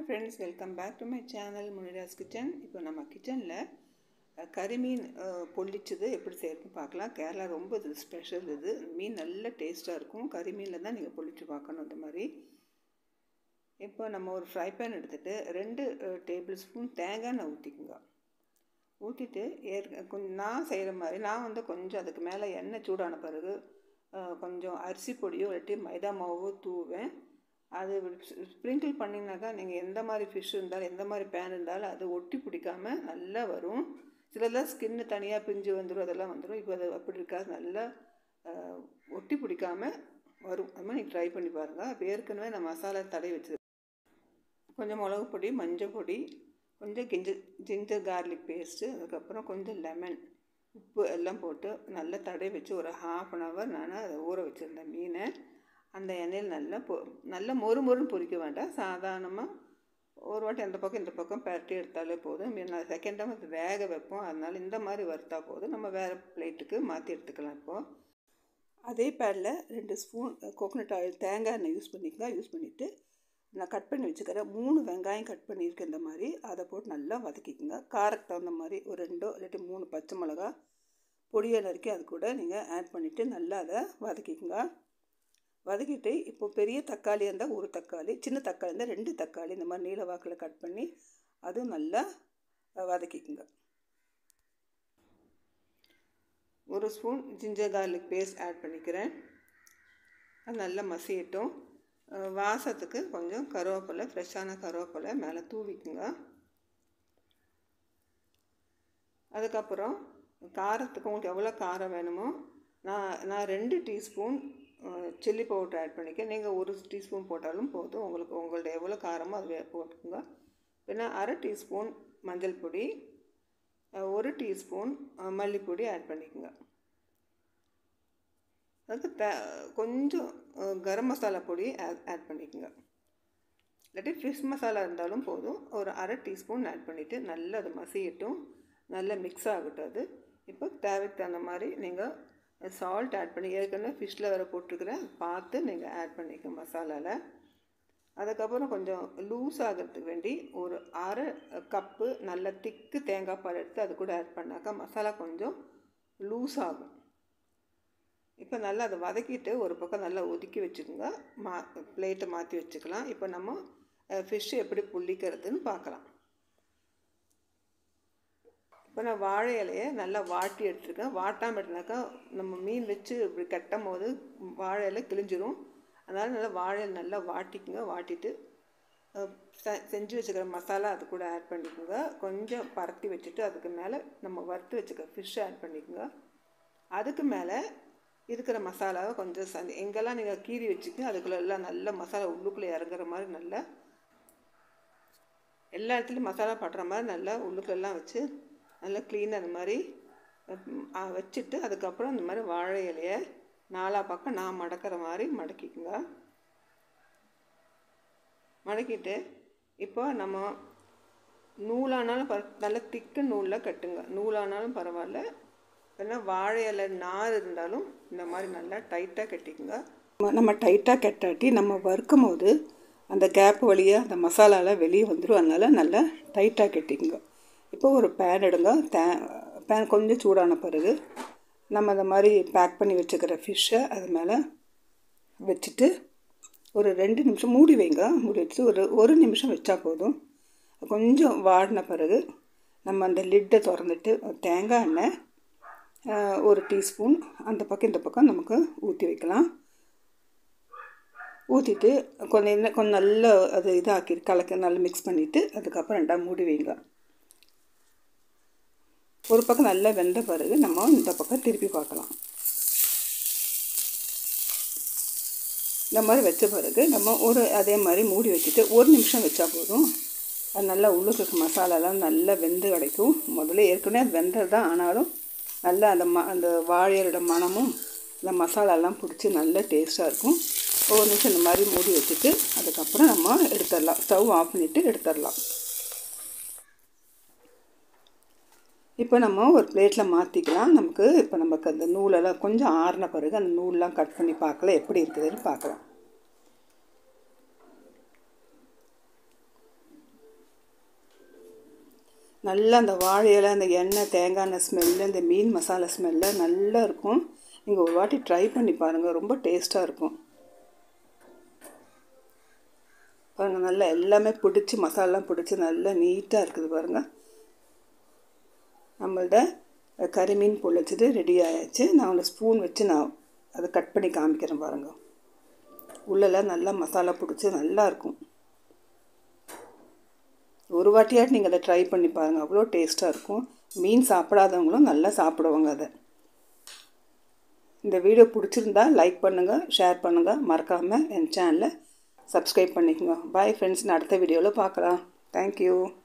friends welcome back to my channel Munira's kitchen இப்போ நம்ம கிச்சனில் கறிமீன் அஹ், பொள்ளிச்சது எப்படி செய்யறதுன்னு பார்க்கலாம் கேரளா ரொம்ப இது ஸ்பெஷல் இது மீன் நல்ல டேஸ்ட்டாக இருக்கும் கறிமீனில் தான் நீங்கள் பொள்ளிச்சு பார்க்கணும் இந்த மாதிரி இப்போ நம்ம ஒரு ஃப்ரை பேன் எடுத்துகிட்டு ரெண்டு டேபிள் ஸ்பூன் தேங்காய் எண்ணெய் ஊற்றிக்குங்க ஊற்றிட்டு ஏற் கொஞ்சம் நான் செய்கிற மாதிரி நான் வந்து கொஞ்சம் அதுக்கு மேலே எண்ணெய் சூடான பிறகு அஹ், கொஞ்சம் அரிசி பொடியோ இல்லாட்டி மைதா மாவோ தூவேன் அது ஸ்ப்ரிங்கிள் பண்ணிங்கனாக்கா நீங்கள் எந்த மாதிரி ஃபிஷ் இருந்தாலும் எந்த மாதிரி பேன் இருந்தாலும் அது ஒட்டி பிடிக்காம நல்லா வரும் சிலதெல்லாம் ஸ்கின்னு தனியாக பிஞ்சு வந்துடும் அதெல்லாம் வந்துடும் இப்போ அது அப்படி இருக்காது நல்லா அஹ், ஒட்டி பிடிக்காம வரும் அது மாதிரி நீங்கள் ட்ரை பண்ணி பாருங்கள் இப்போ ஏற்கனவே நான் மசாலா தடவி வச்சு கொஞ்சம் மிளகு பொடி மஞ்சள் பொடி கொஞ்சம் கிஞ்சர் ஜிஞ்சர் கார்லிக் பேஸ்ட்டு அதுக்கப்புறம் கொஞ்சம் லெமன் உப்பு எல்லாம் போட்டு நல்லா தடவி வச்சு ஒரு ஹாஃப் அன் ஹவர் நான் அதை ஊற வச்சுருந்தேன் மீனை அந்த எண்ணெயில் நல்லா பொ நல்லா மொறு மொறுன்னு பொரிக்க வேண்டாம் சாதாரணமாக ஒரு வாட்டி அந்த பக்கம் இந்த பக்கம் பரட்டி எடுத்தாலே போதும் மீன் நான் செகண்ட் டைம் அது வேக வைப்போம் அதனால் இந்த மாதிரி வறுத்தா போதும் நம்ம வேறு பிளேட்டுக்கு மாற்றி எடுத்துக்கலாம் இப்போது அதே பேனில் ரெண்டு ஸ்பூன் கோகனட் ஆயில் தேங்காய் எண்ணெய் யூஸ் பண்ணிக்கலாம் யூஸ் பண்ணிவிட்டு நான் கட் பண்ணி வச்சுக்கிறேன் மூணு வெங்காயம் கட் பண்ணியிருக்கேன் இந்த மாதிரி அதை போட்டு நல்லா வதக்கிக்கோங்க காரத்துக்கு தகுந்த மாதிரி ஒரு ரெண்டோ இல்லாட்டி மூணு பச்சை மிளகா பொடியை நறுக்கி அது கூட நீங்கள் ஆட் பண்ணிவிட்டு நல்லா அதை வதக்கிக்கோங்க வதக்கிட்டு இப்போ பெரிய தக்காளி இருந்தால் ஒரு தக்காளி சின்ன தக்காளி இருந்தால் ரெண்டு தக்காளி இந்த மாதிரி நீல வாக்கில் கட் பண்ணி அதுவும் நல்லா வதக்கிக்குங்க ஒரு spoon ginger garlic paste add பண்ணிக்கிறேன் அது நல்லா மசியட்டும் அஹ் வாசத்துக்கு கொஞ்சம் கருவேப்பிலை ஃப்ரெஷ்ஷான கருவேப்பிலை மேலே தூவிக்குங்க அதுக்கப்புறம் காரத்துக்கு உங்களுக்கு எவ்வளோ காரம் வேணுமோ நான் நான் ரெண்டு டீஸ்பூன் சில்லி பவுடர் ஆட் பண்ணிக்கேன் நீங்கள் ஒரு டீஸ்பூன் போட்டாலும் போதும் உங்களுக்கு உங்கள்ட்ட எவ்வளோ காரமோ அது வே- போட்டுக்கோங்க பின்ன அரை டீஸ்பூன் மஞ்சள் பொடி அஹ் ஒரு டீஸ்பூன் அஹ் மல்லிப்பொடி ஆட் பண்ணிக்கோங்க அதுக்கு த கொஞ்சம் அஹ் கரம் மசாலா பொடி ஆட் ஆட் பண்ணிக்கோங்க இல்லாட்டி ஃபிஷ் மசாலா இருந்தாலும் போதும் ஒரு அரை டீஸ்பூன் ஆட் பண்ணிவிட்டு நல்லா அது மசியட்டும் நல்லா மிக்ஸ் ஆகட்டும் அது இப்போ தேவைக்கு தகுந்த மாதிரி நீங்கள் சால்ட் ஆட் பண்ணி ஏற்கனவே ஃபிஷ்ஷில் வேறு போட்டிருக்கிறேன் பார்த்து நீங்கள் ஆட் பண்ணிக்க மசாலாவில் அதுக்கப்புறம் கொஞ்சம் லூஸ் ஆகிறதுக்கு வேண்டி ஒரு அரை கப்பு நல்ல திக்கு தேங்காய் பால் எடுத்து அது கூட ஆட் பண்ணாக்கா மசாலா கொஞ்சம் லூஸ் ஆகும் இப்போ நல்லா அதை வதக்கிட்டு ஒரு பக்கம் நல்லா ஒதுக்கி வச்சுக்கோங்க மா பிளேட்டை மாற்றி வச்சுக்கலாம் இப்போ நம்ம ஃபிஷ் எப்படி புள்ளிக்கிறதுன்னு பார்க்கலாம் இப்போ நான் வாழை இலையை நல்லா வாட்டி எடுத்துருக்கேன் வாட்டாமல் எடுத்தினாக்கா நம்ம மீன் வச்சு இப்படி கட்டும் போது வாழை இலை கிழிஞ்சிரும் அதனால் நல்லா வாழை இலை நல்லா வாட்டிக்குங்க வாட்டிட்டு அஹ், செ- செஞ்சு வச்சுக்கிற மசாலா அது கூட ஆட் பண்ணிக்கோங்க கொஞ்சம் பரத்தி வச்சுட்டு அதுக்கு மேலே நம்ம வறுத்து வச்சுக்க ஃபிஷ் ஆட் பண்ணிக்கோங்க அதுக்கு மேலே இருக்கிற மசாலாவை கொஞ்சம் சந்தி எங்கெல்லாம் நீங்கள் கீறி வச்சுக்கோங்க அதுக்குள்ள எல்லாம் நல்ல மசாலா உள்ளுக்குள்ளே இறங்குற மாதிரி நல்லா எல்லா இடத்துலையும் மசாலா படுற மாதிரி நல்லா உள்ளுக்குள்ளெல்லாம் வச்சு நல்லா க்ளீனாக அந்த மாதிரி ம், ஆ, வச்சுட்டு அதுக்கப்புறம் இந்த மாதிரி வாழை இலையை நாலா பக்கம் நான் மடக்கிற மாதிரி மடக்கிக்குங்க மடக்கிட்டு இப்போ நம்ம நூலானாலும் பர நல்ல திக்கு நூலில் கட்டுங்க நூலானாலும் பரவாயில்ல இல்லைன்னா வாழை இலை நார் இருந்தாலும் இந்த மாதிரி நல்லா டைட்டாக கட்டிக்குங்க நம்ம டைட்டாக கட்டாட்டி நம்ம வறுக்கும் போது அந்த கேப் வழியாக அந்த மசாலாலாம் வெளியே வந்துடும் அதனால் நல்லா டைட்டாக கட்டிக்குங்க இப்போ ஒரு பேன் எடுங்க தே பேன் கொஞ்சம் சூடான பிறகு நம்ம அந்த மாதிரி பேக் பண்ணி வச்சுக்கிற ஃபிஷ்ஷை அது மேலே வச்சுட்டு ஒரு ரெண்டு நிமிஷம் மூடி வைங்க மூடி வச்சு ஒரு ஒரு நிமிஷம் வச்சா போதும் கொஞ்சம் வாடின பிறகு நம்ம அந்த லிட்டை திறந்துட்டு தேங்காய் எண்ணெய் ஆஹ், ஒரு டீஸ்பூன் அந்த பக்கம் இந்த பக்கம் நமக்கு ஊற்றி வைக்கலாம் ஊற்றிட்டு கொஞ்சம் இன்னும் கொஞ்சம் நல்லா அது இதாக்கி கலக்க நல்லா மிக்ஸ் பண்ணிவிட்டு அதுக்கப்புறம் ரெண்டாக மூடி வைங்க ஒரு பக்கம் நல்லா வெந்த பிறகு நம்ம இந்த பக்கம் திருப்பி பார்க்கலாம் இந்த மாதிரி வச்ச பிறகு நம்ம ஒரு அதே மாதிரி மூடி வச்சுட்டு ஒரு நிமிஷம் வச்சா போதும் அது நல்லா உள்ளுக்கு இருக்க மசாலாலாம் நல்லா வெந்து கிடைக்கும் முதல்ல ஏற்கனவே அது வெந்தது தான் ஆனாலும் நல்லா அந்த ம அந்த வாழையோட மணமும் அந்த மசாலாலாம் பிடிச்சி நல்ல டேஸ்ட்டாக இருக்கும் ஒரு நிமிஷம் இந்த மாதிரி மூடி வச்சுட்டு அதுக்கப்புறம் நம்ம எடுத்துடலாம் ஸ்டவ் ஆஃப் பண்ணிவிட்டு எடுத்துடலாம் இப்போ நம்ம ஒரு பிளேட்டில் மாற்றிக்கலாம் நமக்கு இப்போ நமக்கு அந்த நூலெல்லாம் கொஞ்சம் ஆறின பிறகு அந்த நூல்லாம் கட் பண்ணி பார்க்கலாம் எப்படி இருக்குதுன்னு பார்க்கலாம் நல்லா அந்த வாழை இலை அந்த எண்ணெய் தேங்காய் எண்ணெய் ஸ்மெல்லு இந்த மீன் மசாலா ஸ்மெல்லு நல்லா இருக்கும் நீங்கள் ஒரு வாட்டி ட்ரை பண்ணி பாருங்கள் ரொம்ப டேஸ்ட்டாக இருக்கும் பாருங்கள் நல்லா எல்லாமே பிடிச்சி மசாலாலாம் பிடிச்சி நல்லா நீட்டாக இருக்குது பாருங்கள் நம்மள்ட கறிமீன் பொழிச்சிட்டு ரெடி ஆயாச்சு நான் ஒரு ஸ்பூன் வச்சு நான் அதை கட் பண்ணி காமிக்கிறேன் பாருங்கள் உள்ளெல்லாம் நல்லா மசாலா பிடிச்சி நல்லா இருக்கும் ஒரு வாட்டியாட்டு நீங்கள் அதை ட்ரை பண்ணி பாருங்கள் அவ்வளோ டேஸ்ட்டாக இருக்கும் மீன் சாப்பிடாதவங்களும் நல்லா சாப்பிடுவாங்க அதை இந்த வீடியோ பிடிச்சிருந்தா லைக் பண்ணுங்கள் ஷேர் பண்ணுங்கள் மறக்காமல் என் சேனலை சப்ஸ்கிரைப் பண்ணிக்கோங்க பாய் ஃப்ரெண்ட்ஸ் அடுத்த வீடியோவில் பார்க்கலாம் தேங்க்யூ